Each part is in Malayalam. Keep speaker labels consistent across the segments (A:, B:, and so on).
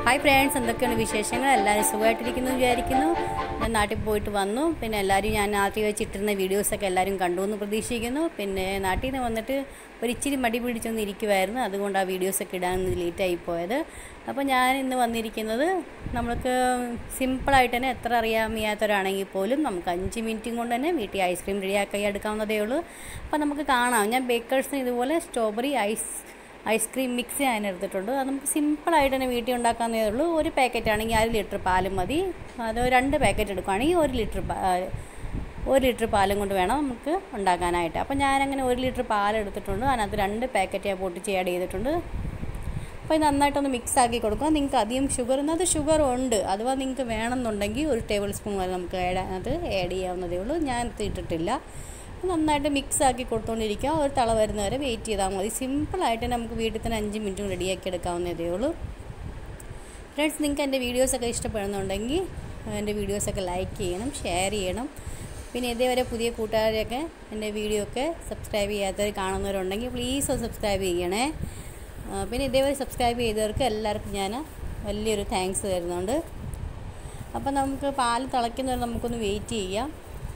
A: ഹായ് ഫ്രണ്ട്സ് എന്തൊക്കെയാണ് വിശേഷങ്ങൾ എല്ലാവരും സുഖമായിട്ടിരിക്കുന്നു വിചാരിക്കുന്നു ഞാൻ നാട്ടിൽ പോയിട്ട് വന്നു പിന്നെ എല്ലാവരും ഞാൻ നാട്ടിൽ വെച്ചിട്ടിരുന്ന വീഡിയോസൊക്കെ എല്ലാവരും കണ്ടു എന്ന് പ്രതീക്ഷിക്കുന്നു പിന്നെ നാട്ടിൽ നിന്ന് വന്നിട്ട് ഒരു ഇച്ചിരി മടി പിടിച്ചൊന്ന് ഇരിക്കുമായിരുന്നു അതുകൊണ്ട് ആ വീഡിയോസൊക്കെ ഇടാൻ ലേറ്റായി പോയത് അപ്പോൾ ഞാൻ ഇന്ന് വന്നിരിക്കുന്നത് നമ്മൾക്ക് സിമ്പിളായിട്ട് തന്നെ എത്ര അറിയാൻ വയ്യാത്തവരാണെങ്കിൽ പോലും നമുക്ക് അഞ്ച് മിനിറ്റും കൊണ്ട് തന്നെ വീട്ടിൽ ഐസ്ക്രീം റെഡിയാക്കി എടുക്കാവുന്നതേ ഉള്ളൂ അപ്പോൾ നമുക്ക് കാണാം ഞാൻ ബേക്കേഴ്സിന് ഇതുപോലെ സ്ട്രോബെറി ഐസ് ഐസ്ക്രീം മിക്സ് ഞാൻ എടുത്തിട്ടുണ്ട് അത് നമുക്ക് സിമ്പിളായിട്ട് തന്നെ വീട്ടിൽ ഉണ്ടാക്കാവുന്നതേ ഉള്ളൂ ഒരു പാക്കറ്റ് ആണെങ്കിൽ അര ലിറ്റർ പാലും മതി അത് രണ്ട് പാക്കറ്റ് എടുക്കുകയാണെങ്കിൽ ഒരു ലിറ്റർ ഒരു ലിറ്റർ പാലും കൊണ്ട് വേണം നമുക്ക് ഉണ്ടാക്കാനായിട്ട് അപ്പോൾ ഞാനങ്ങനെ ഒരു ലിറ്റർ പാൽ എടുത്തിട്ടുണ്ട് അതിനകത്ത് രണ്ട് പാക്കറ്റ് ഞാൻ പൊട്ടിച്ച് ആഡ് ചെയ്തിട്ടുണ്ട് അപ്പോൾ ഇത് നന്നായിട്ടൊന്ന് മിക്സ് ആക്കി കൊടുക്കുക നിങ്ങൾക്ക് അധികം ഷുഗർ അത് ഷുഗർ ഉണ്ട് അഥവാ നിങ്ങൾക്ക് വേണമെന്നുണ്ടെങ്കിൽ ഒരു ടേബിൾ സ്പൂൺ വരെ നമുക്ക് ആഡ് അത് ആഡ് ചെയ്യാവുന്നതേ ഉള്ളൂ ഞാൻ ഇട്ടിട്ടില്ല നന്നായിട്ട് മിക്സ് ആക്കി കൊടുത്തുകൊണ്ടിരിക്കുക ഒരു തള വരുന്ന വരെ വെയിറ്റ് ചെയ്താൽ മതി സിമ്പിളായിട്ട് നമുക്ക് വീട്ടിൽ തന്നെ അഞ്ച് മിനിറ്റ് റെഡിയാക്കി എടുക്കാവുന്നതേ ഉള്ളൂ ഫ്രണ്ട്സ് നിങ്ങൾക്ക് എൻ്റെ വീഡിയോസൊക്കെ ഇഷ്ടപ്പെടുന്നുണ്ടെങ്കിൽ എൻ്റെ വീഡിയോസൊക്കെ ലൈക്ക് ചെയ്യണം ഷെയർ ചെയ്യണം പിന്നെ ഇതേവരെ പുതിയ കൂട്ടുകാരെയൊക്കെ എൻ്റെ വീഡിയോ ഒക്കെ സബ്സ്ക്രൈബ് ചെയ്യാത്തവർ കാണുന്നവരുണ്ടെങ്കിൽ പ്ലീസ് ഒന്ന് സബ്സ്ക്രൈബ് ചെയ്യണേ പിന്നെ ഇതേവരെ സബ്സ്ക്രൈബ് ചെയ്തവർക്ക് എല്ലാവർക്കും ഞാൻ വലിയൊരു താങ്ക്സ് തരുന്നുണ്ട് അപ്പോൾ നമുക്ക് പാൽ തിളയ്ക്കുന്നവരെ നമുക്കൊന്ന് വെയിറ്റ് ചെയ്യാം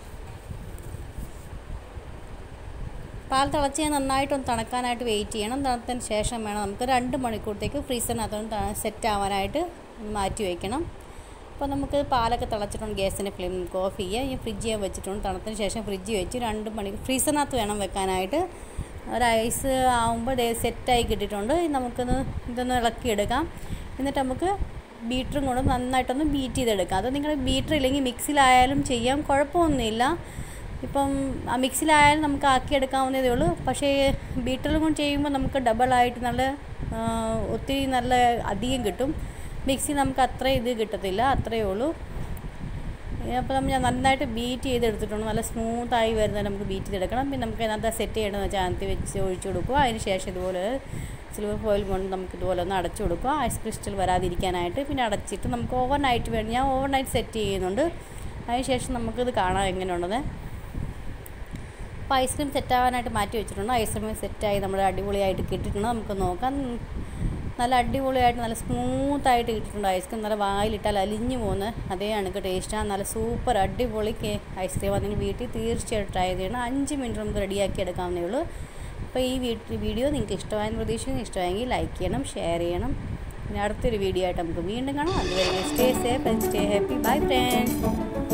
A: പാൽ തിളച്ച് നന്നായിട്ടൊന്ന് തണുക്കാനായിട്ട് വെയിറ്റ് ചെയ്യണം തണുത്തതിന് ശേഷം വേണം നമുക്ക് രണ്ട് മണിക്കൂറത്തേക്ക് ഫ്രീസറിനകത്തൊന്ന് സെറ്റ് ആവാനായിട്ട് മാറ്റി വയ്ക്കണം അപ്പോൾ നമുക്ക് പാലൊക്കെ തിളച്ചിട്ടുണ്ട് ഗ്യാസിൻ്റെ ഫ്ലെയിം നമുക്ക് ഓഫ് ചെയ്യുക ഈ ഫ്രിഡ്ജ് ചെയ്യാൻ വെച്ചിട്ടുണ്ട് തണുത്തതിന് ശേഷം ഫ്രിഡ്ജ് വെച്ച് രണ്ട് മണി ഫ്രീസറിനകത്ത് വേണം വെക്കാനായിട്ട് ഒരു ഐസ് ആകുമ്പോൾ സെറ്റായി കിട്ടിയിട്ടുണ്ട് നമുക്കൊന്ന് ഇതൊന്ന് ഇളക്കിയെടുക്കാം എന്നിട്ട് നമുക്ക് ബീറ്ററും കൊണ്ട് നന്നായിട്ടൊന്ന് ബീറ്റ് ചെയ്തെടുക്കാം അത് നിങ്ങൾ ബീറ്റർ ഇല്ലെങ്കിൽ മിക്സിയിലായാലും ചെയ്യാം കുഴപ്പമൊന്നുമില്ല ഇപ്പം ആ മിക്സിയിലായാലും നമുക്ക് ആക്കിയെടുക്കാവുന്നതേ ഉള്ളൂ പക്ഷേ ബീറ്ററിൽ കൊണ്ട് ചെയ്യുമ്പോൾ നമുക്ക് ഡബിളായിട്ട് നല്ല ഒത്തിരി നല്ല അധികം കിട്ടും മിക്സി നമുക്ക് അത്ര ഇത് കിട്ടത്തില്ല അത്രയേ ഉള്ളൂ അപ്പോൾ നമ്മൾ ഞാൻ നന്നായിട്ട് ബീറ്റ് ചെയ്തെടുത്തിട്ടുണ്ട് നല്ല സ്മൂത്തായി വരുന്നത് നമുക്ക് ബീറ്റ് ചെയ്തെടുക്കണം പിന്നെ നമുക്ക് അതിനകത്ത് സെറ്റ് ചെയ്യണമെന്ന് വെച്ചാൽ അതിനകത്ത് വെച്ച് ഒഴിച്ചു കൊടുക്കുക അതിന് ശേഷം ഇതുപോലെ സിൽവർ ഫോയിൽ കൊണ്ട് നമുക്ക് ഇതുപോലെ ഒന്ന് അടച്ചു കൊടുക്കുക ഐസ് ക്രിസ്റ്റൽ വരാതിരിക്കാനായിട്ട് പിന്നെ അടച്ചിട്ട് നമുക്ക് ഓവർ നൈറ്റ് വേണം ഞാൻ ഓവർ നൈറ്റ് സെറ്റ് ചെയ്യുന്നുണ്ട് അതിന് ശേഷം നമുക്കിത് കാണാം എങ്ങനെയുണ്ടെന്ന് അപ്പോൾ ഐസ്ക്രീം സെറ്റാവാനായിട്ട് മാറ്റി വെച്ചിട്ടുണ്ട് ഐസ്ക്രീം സെറ്റായി നമ്മൾ അടിപൊളിയായിട്ട് കിട്ടിയിട്ടുണ്ട് നമുക്ക് നോക്കാം നല്ല അടിപൊളിയായിട്ട് നല്ല സ്മൂത്തായിട്ട് കിട്ടിയിട്ടുണ്ട് ഐസ്ക്രീം നല്ല വായിലിട്ടാൽ അലിഞ്ഞു പോകുന്ന അതേ കണക്ക് ടേസ്റ്റാണ് നല്ല സൂപ്പർ അടിപൊളി ഐസ്ക്രീം നിങ്ങൾ വീട്ടിൽ തീർച്ചയായിട്ടും ട്രൈ ചെയ്യണം അഞ്ച് മിനിറ്റ് നമുക്ക് റെഡിയാക്കി എടുക്കാവുന്നേ ഉള്ളൂ അപ്പോൾ ഈ വീഡിയോ നിങ്ങൾക്ക് ഇഷ്ടമായെന്ന് പ്രതീക്ഷിക്കുന്നു ഇഷ്ടമായെങ്കിൽ ലൈക്ക് ചെയ്യണം ഷെയർ ചെയ്യണം പിന്നെ അടുത്തൊരു വീഡിയോ ആയിട്ട് നമുക്ക് വീണ്ടും കാണാം അതുവരെ stay safe and stay happy bye friends